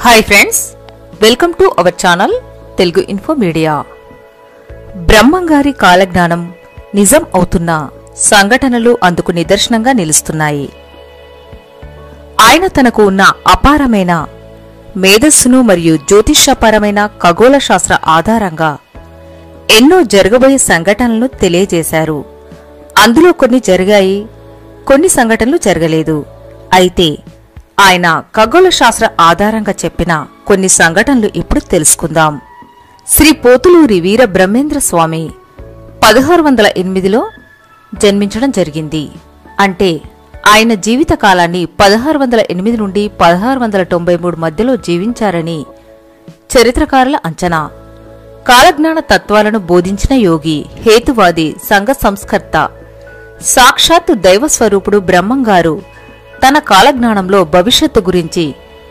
hi friends welcome to our channel Telugu info media బ్రహ్మంగారి కాలజ్ఞానం నిజం అవుతున్న సంఘటనలు అందుకు నిదర్శనంగా నిలుస్తున్నాయి ఆయన తనకు ఉన్న అపారమైన మేధస్సును మరియు జ్యోతిష్యపరమైన ఖగోళ శాస్త్ర ఆధారంగా ఎన్నో జరగబోయే సంఘటనలను తెలియజేశారు అందులో కొన్ని జరిగాయి కొన్ని సంఘటనలు జరగలేదు అయితే ఆయన ఖగోళ శాస్త్ర ఆధారంగా చెప్పిన కొన్ని సంఘటనలు ఇప్పుడు తెలుసుకుందాం శ్రీ పోతులూరి వీర బ్రహ్మేంద్ర స్వామి పదహారు వందల ఎనిమిదిలో జన్మించడం జరిగింది అంటే ఆయన జీవిత కాలాన్ని పదహారు వందల ఎనిమిది నుండి పదహారు వందల తొంభై మూడు మధ్యలో జీవించారని చరిత్రకారుల అంచనా కాలజ్ఞాన తత్వాలను బోధించిన యోగి హేతువాది సంఘ సంస్కర్త సాక్షాత్తు దైవ స్వరూపుడు బ్రహ్మంగారు తన కాలజ్ఞానంలో భవిష్యత్తు గురించి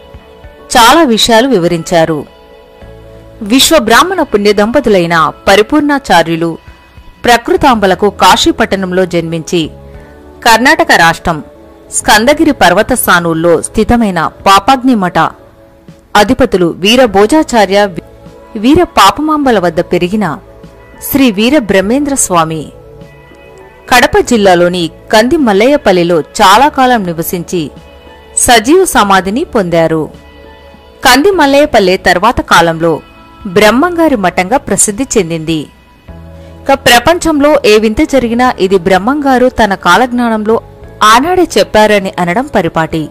చాలా విషయాలు వివరించారు విశ్వబ్రాహ్మణ పుణ్య దంపతులైన పరిపూర్ణాచార్యులు ప్రకృతాంబలకు కాశీపట్టణంలో జన్మించి కర్ణాటక రాష్ట్రం స్కందగిరి పర్వత స్థానుల్లో స్థితమైన పాపాగ్నిమఠ అధిపతులు వీరభోజాచార్య వీర పాపమాంబల వద్ద పెరిగిన శ్రీ వీర బ్రహ్మేంద్ర స్వామి కడప జిల్లాలోని కంది మల్లయ్యపల్లిలో చాలా కాలం నివసించి సజీవ సమాధిని పొందారు కంది మల్లయ్యపల్లె తర్వాత కాలంలో బ్రహ్మంగారి మఠంగా ప్రసిద్ధి చెందింది ఇక ప్రపంచంలో ఏ వింత జరిగినా ఇది బ్రహ్మంగారు తన కాలజ్ఞానంలో ఆనాడే చెప్పారని అనడం పరిపాటి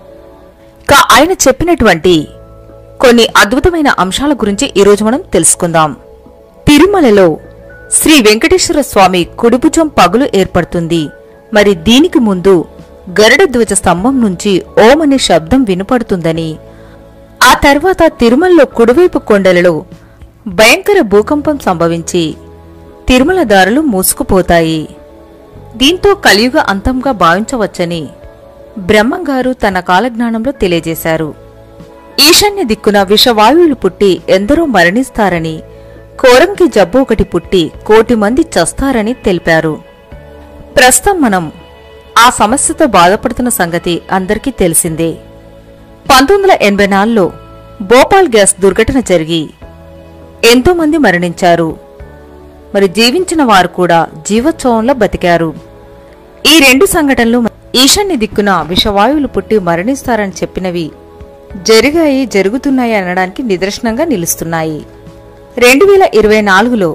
ఇక ఆయన చెప్పినటువంటి కొన్ని అద్భుతమైన అంశాల గురించి ఈరోజు మనం తెలుసుకుందాం తిరుమలలో శ్రీ వెంకటేశ్వర స్వామి కుడిభుజం పగులు ఏర్పడుతుంది మరి దీనికి ముందు గరుడ ధ్వజ స్తంభం నుంచి ఓం అనే శబ్దం వినపడుతుందని ఆ తర్వాత తిరుమలలో కుడివైపు కొండలలో భయంకర భూకంపం సంభవించి తిరుమల దారులు మూసుకుపోతాయి దీంతో కలియుగ అంతంగా భావించవచ్చని బ్రహ్మంగారు తన కాలజ్ఞానంలో తెలియజేశారు ఈశాన్య దిక్కున విషవాయువులు పుట్టి ఎందరో మరణిస్తారని కోరంకి జబ్బు ఒకటి పుట్టి కోటి మంది చస్తారని తెలిపారు ప్రస్తుతం మనం ఆ సమస్యతో బాధపడుతున్న సంగతి అందరికీ తెలిసిందే పంతొమ్మిది వందల ఎనభై నాలుగులో భోపాల్ గ్యాస్ దుర్ఘటన జరిగి ఎంతో మంది మరణించారు మరి జీవించిన వారు కూడా జీవోత్సవంలో బతికారు ఈ రెండు సంఘటనలు ఈశాన్య దిక్కున విషవాయువులు పుట్టి మరణిస్తారని చెప్పినవి జరిగాయి జరుగుతున్నాయి అనడానికి నిదర్శనంగా నిలుస్తున్నాయి రెండు వేల ఇరవై నాలుగులో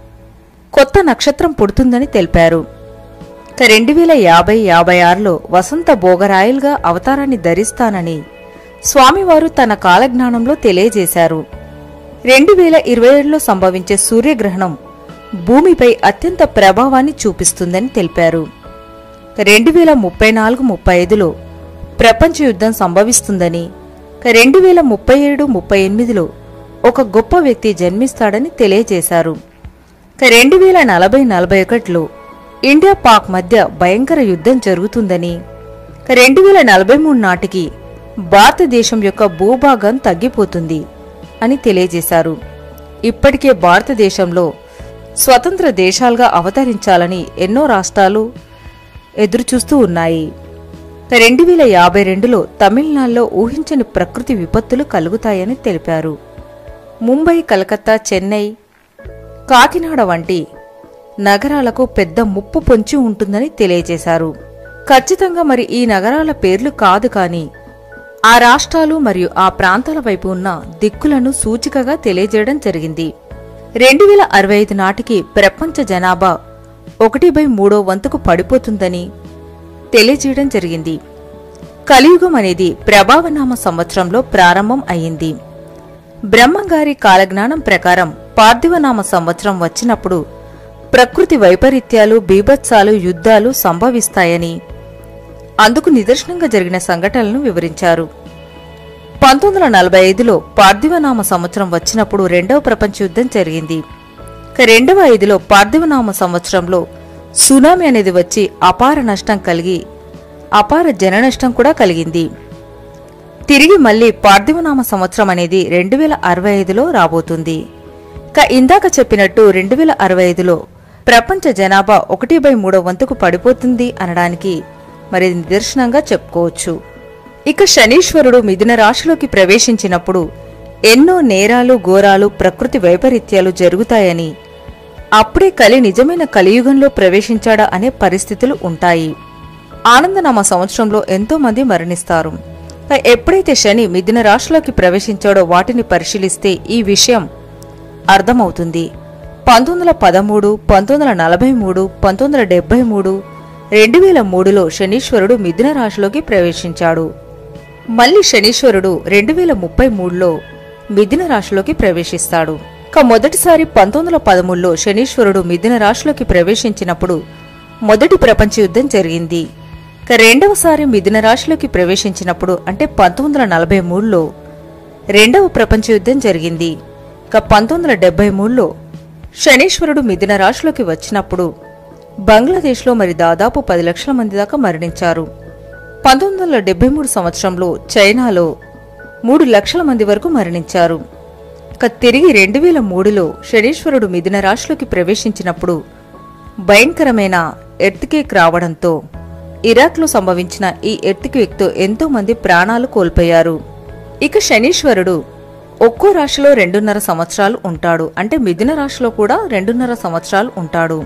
కొత్త నక్షత్రం పుడుతుందని తెలిపారు ఇక రెండు వేల యాభై యాభై ఆరులో వసంత భోగరాయలుగా అవతారాన్ని ధరిస్తానని స్వామివారు తన కాలజ్ఞానంలో తెలియజేశారు రెండు వేల ఇరవై ఏడులో సంభవించే సూర్యగ్రహణం భూమిపై అత్యంత ప్రభావాన్ని చూపిస్తుందని తెలిపారు రెండు వేల ముప్పై నాలుగు ముప్పై ఐదులో ప్రపంచ యుద్ధం సంభవిస్తుందని రెండు వేల ముప్పై ఏడు ముప్పై ఎనిమిదిలో ఒక గొప్ప వ్యక్తి జన్మిస్తాడని తెలియజేశారు రెండు వేల నలభై నలభై ఒకటిలో ఇండియా పాక్ మధ్య భయంకర యుద్ధం జరుగుతుందని రెండు వేల నలభై మూడు నాటికి భారతదేశం యొక్క భూభాగం తగ్గిపోతుంది అని తెలియజేశారు ఇప్పటికే భారతదేశంలో స్వతంత్ర దేశాలుగా అవతరించాలని ఎన్నో రాష్ట్రాలు ఎదురుచూస్తూ ఉన్నాయి రెండు వేల యాభై రెండులో తమిళనాడులో ఊహించని ప్రకృతి విపత్తులు కలుగుతాయని తెలిపారు ముంబై కలకత్తా చెన్నై కాకినాడ వంటి నగరాలకు పెద్ద ముప్పు పొంచి ఉంటుందని తెలియజేశారు ఖచ్చితంగా మరి ఈ నగరాల పేర్లు కాదు కాని ఆ రాష్ట్రాలు మరియు ఆ ప్రాంతాల వైపు ఉన్న దిక్కులను సూచికగా తెలియజేయడం జరిగింది రెండు వేల అరవై ఐదు నాటికి ప్రపంచ జనాభా ఒకటి బై మూడో వంతుకు పడిపోతుందని తెలియజేయడం జరిగింది కలియుగం అనేది ప్రభావనామ సంవత్సరంలో ప్రారంభం అయింది బ్రహ్మంగారి కాలజ్ఞానం ప్రకారం పార్థివనామ సంవత్సరం వచ్చినప్పుడు ప్రకృతి వైపరీత్యాలు బీభత్సాలు యుద్ధాలు సంభవిస్తాయని అందుకు నిదర్శనంగా జరిగిన సంఘటనలను వివరించారు పంతొమ్మిది వందల నలభై ఐదులో పార్థివనామ సంవత్సరం వచ్చినప్పుడు రెండవ ప్రపంచ యుద్ధం జరిగింది ఇక రెండవ ఐదులో పార్థివనామ సంవత్సరంలో సునామీ అనేది వచ్చి అపార నష్టం కలిగి అపార జన నష్టం కూడా కలిగింది తిరిగి మళ్లీ పార్థివనామ సంవత్సరం అనేది రెండు వేల అరవై ఐదులో రాబోతుంది ఇక ఇందాక చెప్పినట్టు రెండు వేల అరవై ఐదులో ప్రపంచ జనాభా ఒకటి బై మూడో వంతుకు పడిపోతుంది అనడానికి మరి నిదర్శనంగా చెప్పుకోవచ్చు ఇక శనీశ్వరుడు మిథున రాశిలోకి ప్రవేశించినప్పుడు ఎన్నో నేరాలు ఘోరాలు ప్రకృతి వైపరీత్యాలు జరుగుతాయని అప్పుడే కలి నిజమైన కలియుగంలో ప్రవేశించాడా అనే పరిస్థితులు ఉంటాయి ఆనందనామ సంవత్సరంలో ఎంతో మంది మరణిస్తారు ఇక ఎప్పుడైతే శని మిథున రాశిలోకి ప్రవేశించాడో వాటిని పరిశీలిస్తే ఈ విషయం అర్థమవుతుంది పంతొమ్మిది వందల పదమూడు పంతొమ్మిది వందల నలభై మూడు పంతొమ్మిది వందల డెబ్బై మూడు రెండు వేల మూడులో శనీశ్వరుడు మిథున రాశిలోకి ప్రవేశించాడు మళ్ళీ శనీశ్వరుడు రెండు వేల ముప్పై మూడులో మిథున రాశిలోకి ప్రవేశిస్తాడు ఇక మొదటిసారి పంతొమ్మిది వందల పదమూడులో శనీశ్వరుడు మిథున రాశిలోకి ప్రవేశించినప్పుడు మొదటి ప్రపంచ యుద్ధం జరిగింది ఇక రెండవసారి మిథున రాశిలోకి ప్రవేశించినప్పుడు అంటే పంతొమ్మిది వందల నలభై మూడులో రెండవ ప్రపంచ యుద్ధం జరిగింది ఇక పంతొమ్మిది వందల డెబ్బై మూడులో శనీశ్వరుడు మిథున రాశిలోకి వచ్చినప్పుడు బంగ్లాదేశ్లో మరి దాదాపు పది లక్షల మంది దాకా మరణించారు పంతొమ్మిది వందల డెబ్బై మూడు సంవత్సరంలో చైనాలో మూడు లక్షల మంది వరకు మరణించారు ఇక తిరిగి రెండు వేల మూడులో శనీశ్వరుడు మిథున రాశిలోకి ప్రవేశించినప్పుడు భయంకరమైన ఎర్త్కేక్ రావడంతో ఇరాక్లో సంభవించిన ఈ ఎర్త్క్వేక్తో ఎంతో మంది ప్రాణాలు కోల్పోయారు ఇక శనీశ్వరుడు ఒక్కో రాశిలో రెండున్నర సంవత్సరాలు ఉంటాడు అంటే మిథున రాశిలో కూడా రెండున్నర సంవత్సరాలు ఉంటాడు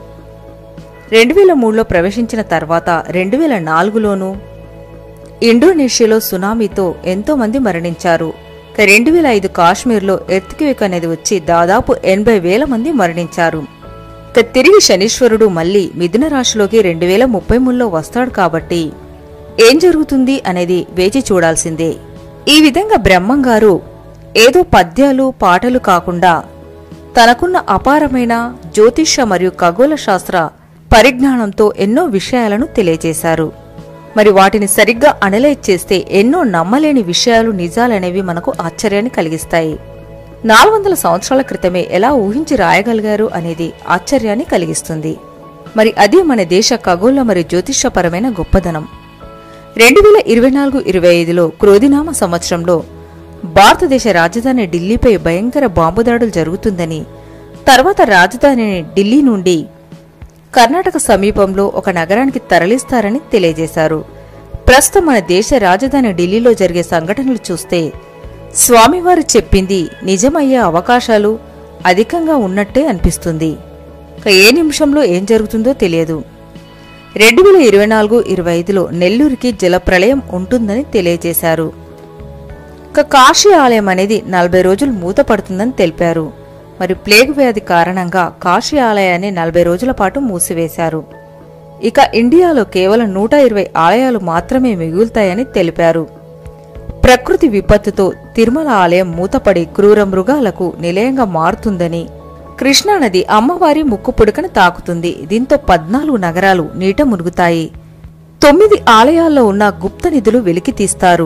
రెండు వేల మూడులో ప్రవేశించిన తర్వాత రెండు వేల నాలుగులోనూ ఇండోనేషియాలో సునామీతో ఎంతో మంది మరణించారు ఇక రెండు వేల ఐదు కాశ్మీర్లో ఎర్త్క్వేక్ అనేది వచ్చి దాదాపు ఎనభై వేల మంది మరణించారు ఇక తిరిగి శనీశ్వరుడు మళ్ళీ మిథున రాశిలోకి రెండు వేల ముప్పై మూడులో వస్తాడు కాబట్టి ఏం జరుగుతుంది అనేది వేచి చూడాల్సిందే ఈ విధంగా బ్రహ్మంగారు ఏదో పద్యాలు పాటలు కాకుండా తనకున్న అపారమైన జ్యోతిష్య మరియు ఖగోళ శాస్త్ర పరిజ్ఞానంతో ఎన్నో విషయాలను తెలియజేశారు మరి వాటిని సరిగ్గా అనలైజ్ చేస్తే ఎన్నో నమ్మలేని విషయాలు నిజాలనేవి మనకు ఆశ్చర్యాన్ని కలిగిస్తాయి నాలుగు వందల సంవత్సరాల క్రితమే ఎలా ఊహించి రాయగలిగారు అనేది ఆశ్చర్యాన్ని కలిగిస్తుంది మరి అదే మన దేశ ఖగోళ మరియు జ్యోతిష్యపరమైన గొప్పదనం రెండు వేల ఇరవై నాలుగు ఇరవై ఐదులో క్రోధినామ సంవత్సరంలో భారతదేశ రాజధాని ఢిల్లీపై భయంకర బాంబు దాడులు జరుగుతుందని తర్వాత రాజధానిని ఢిల్లీ నుండి కర్ణాటక సమీపంలో ఒక నగరానికి తరలిస్తారని తెలియజేశారు ప్రస్తుతం మన దేశ రాజధాని ఢిల్లీలో జరిగే సంఘటనలు చూస్తే స్వామివారు చెప్పింది నిజమయ్యే అవకాశాలు అధికంగా ఉన్నట్టే అనిపిస్తుంది ఇక ఏ నిమిషంలో ఏం జరుగుతుందో తెలియదు రెండు వేల ఇరవై నాలుగు ఇరవై ఐదులో నెల్లూరుకి జలప్రళయం ఉంటుందని తెలియజేశారు ఇక కాశీ ఆలయం అనేది నలభై రోజులు మూతపడుతుందని తెలిపారు మరి ప్లేగ్ వ్యాధి కారణంగా కాశీ ఆలయాన్ని నలభై రోజుల పాటు మూసివేశారు ఇక ఇండియాలో కేవలం నూట ఇరవై ఆలయాలు మాత్రమే మిగులుతాయని తెలిపారు ప్రకృతి విపత్తుతో తిరుమల ఆలయం మూతపడి క్రూర మృగాలకు నిలయంగా మారుతుందని కృష్ణానది అమ్మవారి ముక్కు పుడకను తాకుతుంది దీంతో పద్నాలుగు నగరాలు నీట మునుగుతాయి తొమ్మిది ఆలయాల్లో ఉన్న గుప్త నిధులు వెలికి తీస్తారు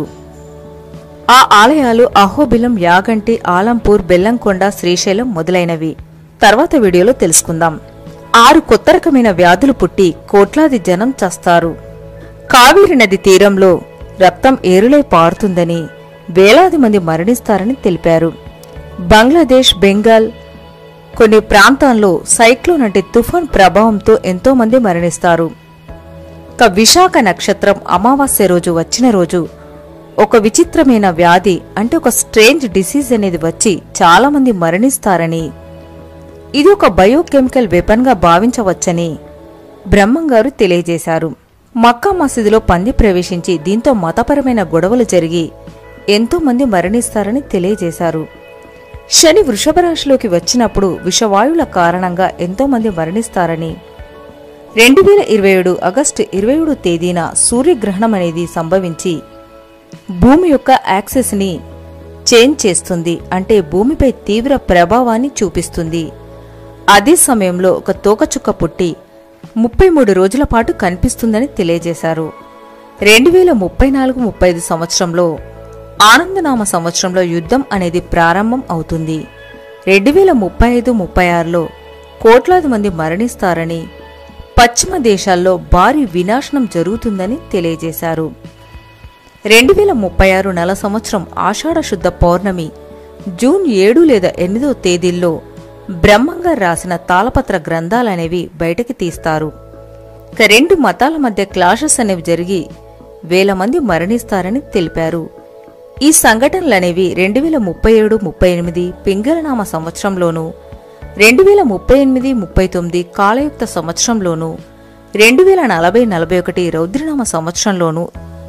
ఆ ఆలయాలు అహోబిలం యాగంటి ఆలంపూర్ బెల్లంకొండ శ్రీశైలం మొదలైనవి తర్వాత వీడియోలో తెలుసుకుందాం ఆరు కొత్త రకమైన వ్యాధులు పుట్టి కోట్లాది జనం చస్తారు కావేరి నది తీరంలో రక్తం ఏరులై పారుతుందని వేలాది మంది మరణిస్తారని తెలిపారు బంగ్లాదేశ్ బెంగాల్ కొన్ని ప్రాంతాల్లో సైక్లోన్ అంటే తుఫాన్ ప్రభావంతో ఎంతో మంది మరణిస్తారు ఇక విశాఖ నక్షత్రం అమావాస్య రోజు వచ్చిన రోజు ఒక విచిత్రమైన వ్యాధి అంటే ఒక స్ట్రేంజ్ డిసీజ్ అనేది వచ్చి చాలా మంది మరణిస్తారని ఇది ఒక బయోకెమికల్ వెపన్ గా భావించవచ్చని బ్రహ్మంగారు తెలియజేశారు మక్కా మసీదులో పంది ప్రవేశించి దీంతో మతపరమైన గొడవలు జరిగి ఎంతో మంది మరణిస్తారని తెలియజేశారు శని వృషభ రాశిలోకి వచ్చినప్పుడు విషవాయువుల కారణంగా ఎంతో మంది మరణిస్తారని రెండు వేల ఇరవై ఏడు ఆగస్టు ఇరవై ఏడు తేదీన సూర్యగ్రహణం అనేది సంభవించి భూమి యొక్క యాక్సెస్ ని చేంజ్ చేస్తుంది అంటే భూమిపై తీవ్ర ప్రభావాన్ని చూపిస్తుంది అదే సమయంలో ఒక తోకచుక్క పుట్టి ముప్పై మూడు రోజుల పాటు కనిపిస్తుందని తెలియజేశారు రెండు వేల ముప్పై నాలుగు ముప్పై ఐదు సంవత్సరంలో ఆనందనామ సంవత్సరంలో యుద్ధం అనేది ప్రారంభం అవుతుంది రెండు వేల ముప్పై ఐదు ముప్పై ఆరులో కోట్లాది మంది మరణిస్తారని పశ్చిమ దేశాల్లో భారీ వినాశనం జరుగుతుందని తెలియజేశారు రెండు వేల ముప్పై ఆరు నెల సంవత్సరం ఆషాఢ శుద్ధ పౌర్ణమి జూన్ ఏడు లేదా ఎనిమిదో తేదీల్లో బ్రహ్మంగారు రాసిన తాళపత్ర గ్రంథాలనేవి బయటకి తీస్తారు ఇక రెండు మతాల మధ్య క్లాషెస్ అనేవి జరిగి వేల మంది మరణిస్తారని తెలిపారు ఈ సంఘటనలనేవి రెండు వేల ముప్పై ఏడు ముప్పై ఎనిమిది పింగళనామ సంవత్సరంలోనూ రెండు వేల ముప్పై ఎనిమిది ముప్పై తొమ్మిది కాలయుక్త సంవత్సరంలోనూ రెండు వేల నలభై నలభై ఒకటి రౌద్రనామ సంవత్సరంలోనూ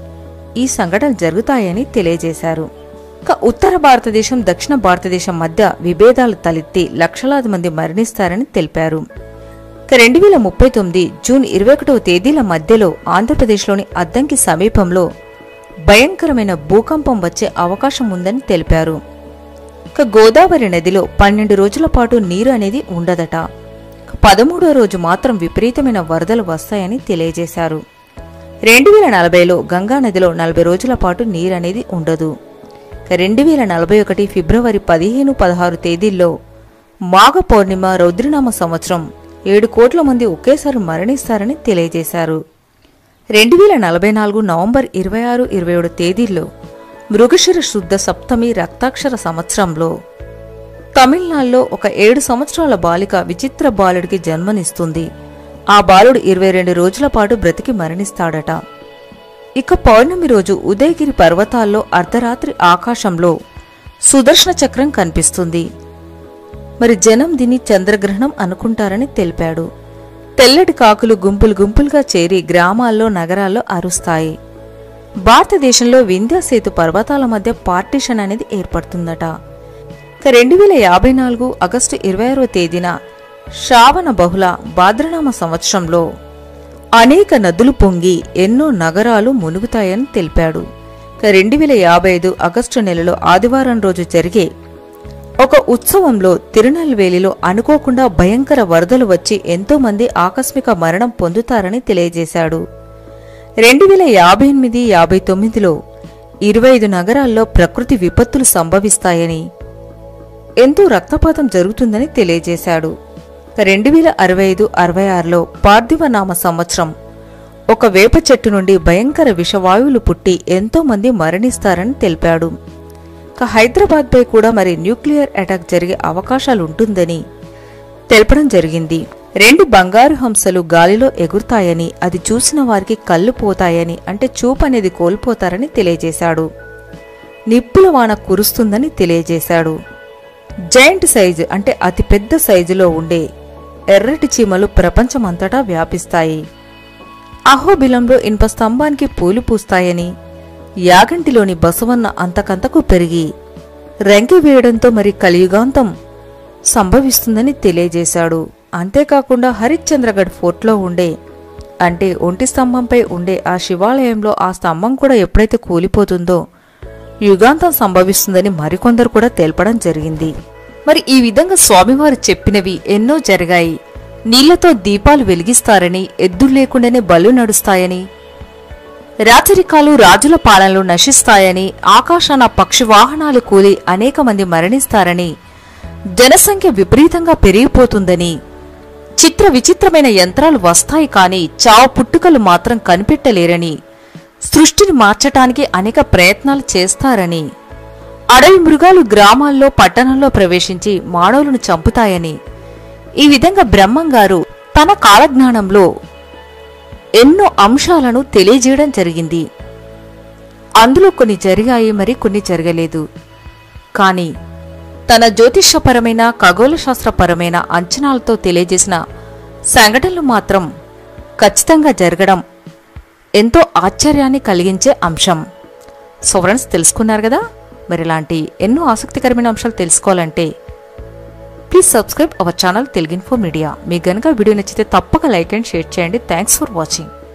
ఈ సంఘటనలు జరుగుతాయని తెలియజేశారు ఇక ఉత్తర భారతదేశం దక్షిణ భారతదేశం మధ్య విభేదాలు తలెత్తి లక్షలాది మంది మరణిస్తారని తెలిపారు ఇక రెండు వేల ముప్పై తొమ్మిది జూన్ ఇరవై ఒకటవ తేదీల మధ్యలో ఆంధ్రప్రదేశ్లోని అద్దంకి సమీపంలో భయంకరమైన భూకంపం వచ్చే అవకాశం ఉందని తెలిపారు ఇక గోదావరి నదిలో పన్నెండు రోజుల పాటు నీరు అనేది ఉండదట పదమూడో రోజు మాత్రం విపరీతమైన వరదలు వస్తాయని తెలియజేశారు రెండు వేల నలభైలో గంగా నదిలో నలభై రోజుల పాటు నీరు అనేది ఉండదు రెండు వేల నలభై ఒకటి ఫిబ్రవరి పదిహేను పదహారు తేదీల్లో మాఘ పౌర్ణిమ రౌద్రనామ సంవత్సరం ఏడు కోట్ల మంది ఒకేసారి మరణిస్తారని తెలియజేశారు రెండు వేల నలభై నాలుగు నవంబర్ ఇరవై ఆరు ఇరవై ఏడు తేదీల్లో మృగశిర శుద్ధ సప్తమి రక్తాక్షర సంవత్సరంలో తమిళనాడులో ఒక ఏడు సంవత్సరాల బాలిక విచిత్ర బాలుడికి జన్మనిస్తుంది ఆ బాలుడు ఇరవై రెండు రోజుల పాటు బ్రతికి మరణిస్తాడట ఇక పౌర్ణమి రోజు ఉదయగిరి పర్వతాల్లో అర్ధరాత్రి ఆకాశంలో సుదర్శన చక్రం కనిపిస్తుంది మరి జనం దీన్ని చంద్రగ్రహణం అనుకుంటారని తెలిపాడు తెల్లటి కాకులు గుంపులు గుంపులుగా చేరి గ్రామాల్లో నగరాల్లో అరుస్తాయి భారతదేశంలో వింధ్యాసేతు పర్వతాల మధ్య పార్టీషన్ అనేది ఏర్పడుతుందట ఇక రెండు వేల యాభై నాలుగు ఆగస్టు ఇరవై ఆరో తేదీన శ్రావణ బహుళ భాద్రనామ సంవత్సరంలో అనేక నదులు పొంగి ఎన్నో నగరాలు మునుగుతాయని తెలిపాడు ఇక రెండు వేల యాభై ఐదు ఆగస్టు నెలలో ఆదివారం రోజు జరిగే ఒక ఉత్సవంలో తిరునల్వేలిలో అనుకోకుండా భయంకర వరదలు వచ్చి ఎంతో మంది ఆకస్మిక మరణం పొందుతారని తెలియజేశాడు రెండు వేల యాభై ఎనిమిది యాభై తొమ్మిదిలో ఇరవై ఐదు నగరాల్లో ప్రకృతి విపత్తులు సంభవిస్తాయని ఎంతో రక్తపాతం జరుగుతుందని తెలియజేశాడు రెండు వేల అరవై ఐదు అరవై ఆరులో పార్థివనామ సంవత్సరం ఒక వేప చెట్టు నుండి భయంకర విషవాయువులు పుట్టి ఎంతో మంది మరణిస్తారని తెలిపాడు ఇక హైదరాబాద్పై కూడా మరి న్యూక్లియర్ అటాక్ జరిగే అవకాశాలుంటుందని తెలపడం జరిగింది రెండు బంగారు హంసలు గాలిలో ఎగురుతాయని అది చూసిన వారికి కళ్ళు పోతాయని అంటే చూపు అనేది కోల్పోతారని తెలియజేశాడు నిప్పుల వాన కురుస్తుందని తెలియజేశాడు జైంట్ సైజు అంటే అతిపెద్ద సైజులో ఉండే ఎర్రటి చీమలు ప్రపంచమంతటా వ్యాపిస్తాయి అహోబిలంలో ఇనుప స్తంభానికి పూలు పూస్తాయని యాగంటిలోని బసవన్న అంతకంతకు పెరిగి రంకి వేయడంతో మరి కలియుగాంతం సంభవిస్తుందని తెలియజేశాడు అంతేకాకుండా హరిశ్చంద్రగఢ్ ఫోర్ట్లో ఉండే అంటే ఒంటి స్తంభంపై ఉండే ఆ శివాలయంలో ఆ స్తంభం కూడా ఎప్పుడైతే కూలిపోతుందో యుగాంతం సంభవిస్తుందని మరికొందరు కూడా తెలపడం జరిగింది మరి ఈ విధంగా స్వామివారు చెప్పినవి ఎన్నో జరిగాయి నీళ్లతో దీపాలు వెలిగిస్తారని ఎద్దులు లేకుండానే బలు నడుస్తాయని రాచరికాలు రాజుల పాలనలు నశిస్తాయని ఆకాశాన పక్షి వాహనాలు కూలి అనేక మంది మరణిస్తారని జనసంఖ్య విపరీతంగా పెరిగిపోతుందని చిత్ర విచిత్రమైన యంత్రాలు వస్తాయి కానీ చావు పుట్టుకలు మాత్రం కనిపెట్టలేరని సృష్టిని మార్చటానికి అనేక ప్రయత్నాలు చేస్తారని అడవి మృగాలు గ్రామాల్లో పట్టణంలో ప్రవేశించి మానవులను చంపుతాయని ఈ విధంగా బ్రహ్మంగారు తన కాలజ్ఞానంలో ఎన్నో అంశాలను తెలియజేయడం జరిగింది అందులో కొన్ని జరిగాయి మరి కొన్ని జరగలేదు కానీ తన జ్యోతిష్యపరమైన ఖగోళ శాస్త్రపరమైన అంచనాలతో తెలియజేసిన సంఘటనలు మాత్రం ఖచ్చితంగా జరగడం ఎంతో ఆశ్చర్యాన్ని కలిగించే అంశం సో ఫ్రెండ్స్ తెలుసుకున్నారు కదా మరి ఇలాంటి ఎన్నో ఆసక్తికరమైన అంశాలు తెలుసుకోవాలంటే please subscribe our channel Telugu info media మీకు గనుక వీడియో నచ్చితే తప్పక లైక్ అండ్ షేర్ చేయండి థ్యాంక్స్ ఫర్ వాచింగ్